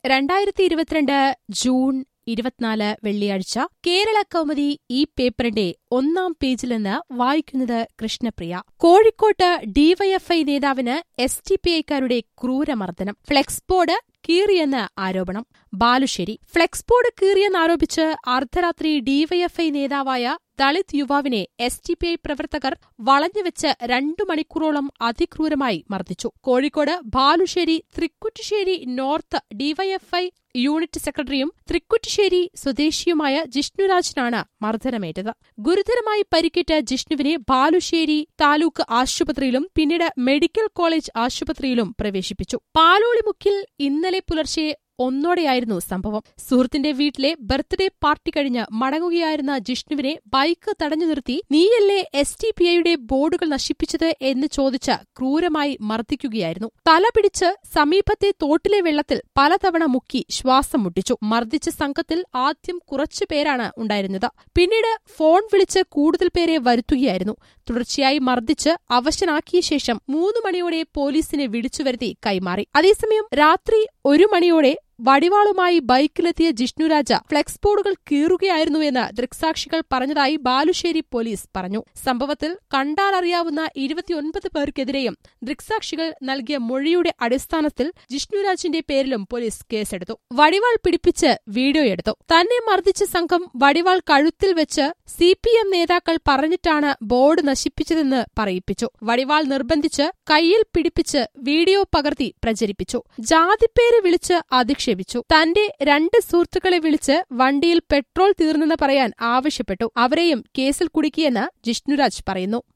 രണ്ടായിരത്തി ഇരുപത്തിരണ്ട് ജൂൺ ഇരുപത്തിനാല് വെള്ളിയാഴ്ച കേരള കൗമുദി ഈ പേപ്പറിന്റെ ഒന്നാം പേജിൽ നിന്ന് വായിക്കുന്നത് കൃഷ്ണപ്രിയ കോഴിക്കോട്ട് ഡിവൈഎഫ്ഐ നേതാവിന് എസ് ടി പി ഐക്കാരുടെ ക്രൂരമർദ്ദനം ഫ്ലെക്സ് ബോർഡ് കീറിയെന്ന് ആരോപണം ബാലുശ്ശേരി ഫ്ലെക്സ് ബോർഡ് കീറിയെന്നാരോപിച്ച് അർദ്ധരാത്രി ഡിവൈഎഫ്ഐ നേതാവായ ദളിത് യുവാവിനെ എസ് ടി പി ഐ പ്രവർത്തകർ വളഞ്ഞുവെച്ച് രണ്ടു മണിക്കൂറോളം അതിക്രൂരമായി മർദ്ദിച്ചു Kozhikode Balussery Thrikkuttissery north DYFI unit സെക്രട്ടറിയും തൃക്കുറ്റിശ്ശേരി സ്വദേശിയുമായ ജിഷ്ണുരാജിനാണ് മർദ്ദനമേറ്റത് ഗുരുതരമായി പരിക്കേറ്റ ജിഷ്ണുവിനെ ബാലുശ്ശേരി താലൂക്ക് ആശുപത്രിയിലും പിന്നീട് മെഡിക്കൽ കോളേജ് ആശുപത്രിയിലും പ്രവേശിപ്പിച്ചു പാലോളിമുക്കിൽ ഇന്നലെ പുലർച്ചെ ഒന്നോടെയായിരുന്നു സംഭവം സുഹൃത്തിന്റെ വീട്ടിലെ ബർത്ത്ഡേ പാർട്ടി കഴിഞ്ഞ് മടങ്ങുകയായിരുന്ന ജിഷ്ണുവിനെ ബൈക്ക് തടഞ്ഞു നിർത്തി നീയല്ലേ എസ് ടി പി ഐയുടെ ബോർഡുകൾ നശിപ്പിച്ചത് എന്ന് ചോദിച്ച് ക്രൂരമായി മർദ്ദിക്കുകയായിരുന്നു തല പിടിച്ച് സമീപത്തെ തോട്ടിലെ വെള്ളത്തിൽ പലതവണ മുക്കി ശ്വാസം മുട്ടിച്ചു മർദ്ദിച്ച സംഘത്തിൽ ആദ്യം കുറച്ചു പേരാണ് ഉണ്ടായിരുന്നത് പിന്നീട് ഫോൺ വിളിച്ച് കൂടുതൽ പേരെ വരുത്തുകയായിരുന്നു തുടർച്ചയായി മർദ്ദിച്ച് അവശനാക്കിയ ശേഷം മൂന്ന് മണിയോടെ പോലീസിനെ വിളിച്ചുവരുത്തി കൈമാറി അതേസമയം രാത്രി ഒരു മണിയോടെ വടിവാളുമായി ബൈക്കിലെത്തിയ ജിഷ്ണുരാജ ഫ്ലെക്സ് ബോർഡുകൾ കീറുകയായിരുന്നുവെന്ന് ദൃക്സാക്ഷികൾ പറഞ്ഞതായി ബാലുശ്ശേരി പോലീസ് പറഞ്ഞു സംഭവത്തിൽ കണ്ടാലറിയാവുന്ന ഇരുപത്തിയൊൻപത് പേർക്കെതിരെയും ദൃക്സാക്ഷികൾ നൽകിയ മൊഴിയുടെ അടിസ്ഥാനത്തിൽ ജിഷ്ണുരാജിന്റെ പേരിലും പോലീസ് കേസെടുത്തു വടിവാൾ പിടിപ്പിച്ച് വീഡിയോയെടുത്തു തന്നെ മർദ്ദിച്ച സംഘം വടിവാൾ കഴുത്തിൽ വെച്ച് സി പി എം നേതാക്കൾ പറഞ്ഞിട്ടാണ് ബോർഡ് നശിപ്പിച്ചതെന്ന് പറയിപ്പിച്ചു വടിവാൾ നിർബന്ധിച്ച് കയ്യിൽ പിടിപ്പിച്ച് വീഡിയോ പകർത്തി പ്രചരിപ്പിച്ചു ജാതിപ്പേര് വിളിച്ച് അധിക്ഷേപിച്ചു തന്റെ രണ്ട് സുഹൃത്തുക്കളെ വിളിച്ച് വണ്ടിയിൽ പെട്രോൾ തീർന്നെന്ന് പറയാൻ ആവശ്യപ്പെട്ടു അവരെയും കേസിൽ കുടുക്കിയെന്ന് ജിഷ്ണുരാജ് പറയുന്നു